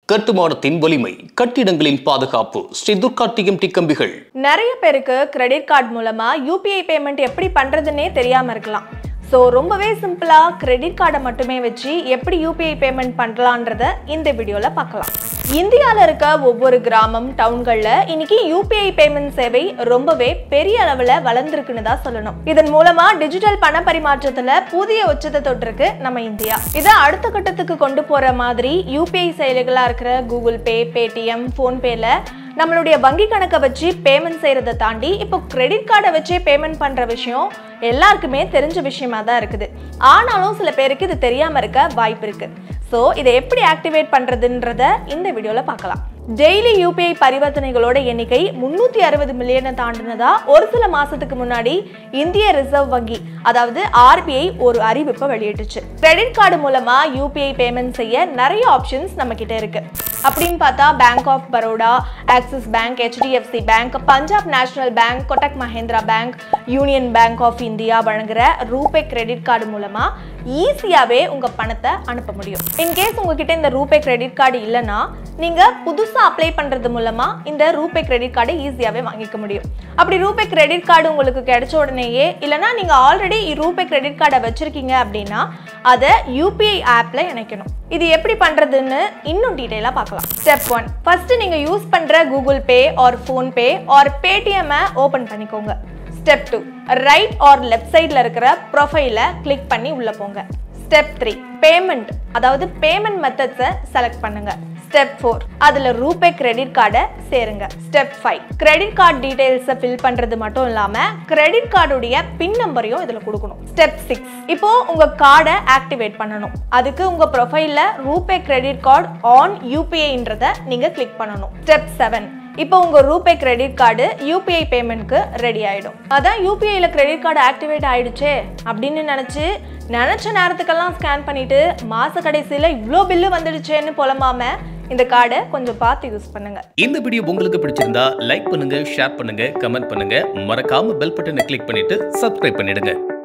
கட்டுமானத்தின் வலிமை கட்டிடங்களின் பாதுகாப்பு ஸ்ரீ துர்கா டிஎம்டி கம்பிகள் நிறைய பேருக்கு கிரெடிட் கார்டு மூலமா யூபிஐ பேமெண்ட் எப்படி பண்றதுன்னே தெரியாம இருக்கலாம் ஸோ ரொம்பவே சிம்பிளா கிரெடிட் கார்டை மட்டுமே வச்சு எப்படி யூபிஐ பேமெண்ட் பண்ணலான்றத இந்த வீடியோல பார்க்கலாம் இந்தியாவில் இருக்க ஒவ்வொரு கிராமம் டவுன்களில் இன்னைக்கு யூபிஐ பேமெண்ட் சேவை ரொம்பவே பெரிய அளவில் வளர்ந்துருக்குன்னு தான் சொல்லணும் இதன் மூலமா டிஜிட்டல் பண பரிமாற்றத்தில் புதிய உச்சத்தை தொட்டிருக்கு நம்ம இந்தியா இதை அடுத்த கட்டத்துக்கு கொண்டு போற மாதிரி யூபிஐ செயலிகளாக இருக்கிற கூகுள் பே பேடிஎம் ஃபோன்பேல நம்மளுடைய வங்கி கணக்கை வச்சு பேமெண்ட் செய்கிறத தாண்டி இப்போ கிரெடிட் கார்டை வச்சே பேமெண்ட் பண்ணுற விஷயம் எல்லாருக்குமே தெரிஞ்ச விஷயமா தான் இருக்குது ஆனாலும் சில பேருக்கு இது தெரியாமல் இருக்க வாய்ப்பு இருக்குது ஸோ இதை எப்படி ஆக்டிவேட் பண்ணுறதுன்றத இந்த வீடியோவில் பார்க்கலாம் டெய்லி யூபிஐ பரிவர்த்தனைகளோட எண்ணிக்கை முந்நூற்றி அறுபது மில்லியனை தாண்டினதா ஒரு சில மாசத்துக்கு முன்னாடி இந்திய ரிசர்வ் வங்கி அதாவது ஆர்பிஐ ஒரு அறிவிப்பை வெளியிட்டுச்சு கிரெடிட் கார்டு மூலமா யூபிஐ பேமெண்ட் செய்ய நிறைய ஆப்ஷன்ஸ் நம்ம கிட்ட இருக்கு அப்படின்னு பார்த்தா Bank of Baroda Axis Bank HDFC Bank Punjab National Bank Kotak Mahindra Bank Union Bank of India வழங்குற ரூபே கிரெடிட் கார்டு மூலமா ஈஸியாவே உங்க பணத்தை அனுப்ப முடியும் இன்கேஸ் உங்ககிட்ட இந்த ரூபே கிரெடிட் கார்டு இல்லைன்னா நீங்க புதுசா அப்ளை பண்றது மூலமா இந்த ரூபே கிரெடிட் கார்டை ஈஸியாவே வாங்கிக்க முடியும் அப்படி ரூபே கிரெடிட் கார்டு உங்களுக்கு கிடைச்ச உடனேயே இல்லைன்னா நீங்க ஆல்ரெடி ரூபே கிரெடிட் கார்டை வச்சிருக்கீங்க அப்படின்னா அதை யூபிஐ ஆப்ல இணைக்கணும் இது எப்படி பண்றதுன்னு இன்னும் டீட்டெயிலாக பார்க்கலாம் ஸ்டெப் ஒன் ஃபர்ஸ்ட் நீங்க யூஸ் பண்ற Google Pay or PhonePe or Paytm open பண்ணிக்கோங்க step two right or left சைடில் இருக்கிற ப்ரொஃபைலை கிளிக் பண்ணி உள்ள போங்க ஸ்டெப் த்ரீ பேமெண்ட் அதாவது பேமெண்ட் மெத்தட்ஸை செலக்ட் பண்ணுங்க ஸ்டெப் ஃபோர் அதில் ரூபே கிரெடிட் கார்டை சேருங்க ஸ்டெப் ஃபைவ் கிரெடிட் கார்டு டீடைல்ஸை ஃபில் பண்ணுறது மட்டும் இல்லாமல் கிரெடிட் கார்டுடைய பின் நம்பரையும் இதில் கொடுக்கணும் ஸ்டெப் சிக்ஸ் இப்போ உங்கள் கார்டை ஆக்டிவேட் பண்ணணும் அதுக்கு உங்கள் ப்ரொஃபைலில் ரூபே கிரெடிட் கார்டு ஆன் யூபிஐன்றதை நீங்கள் கிளிக் பண்ணணும் ஸ்டெப் செவன் இப்போ உங்க ரூபே கிரெடிட் கார்டு யூபிஐ பேமெண்ட்க்கு ரெடி ஆயிடும் அதான் யூபிஐல கிரெடிட் கார்டு ஆக்டிவேட் ஆயிடுச்சே அப்படின்னு நினைச்சு நினைச்ச நேரத்துக்கெல்லாம் ஸ்கேன் பண்ணிட்டு மாச கடைசியில இவ்வளோ பில்லு வந்துடுச்சேன்னு புலம்பாம இந்த கார்டை கொஞ்சம் பார்த்து யூஸ் பண்ணுங்க இந்த வீடியோ உங்களுக்கு பிடிச்சிருந்தா லைக் பண்ணுங்க ஷேர் பண்ணுங்க கமெண்ட் பண்ணுங்க மறக்காம பெல் பட்டனை கிளிக் பண்ணிட்டு சப்ஸ்கிரைப் பண்ணிடுங்க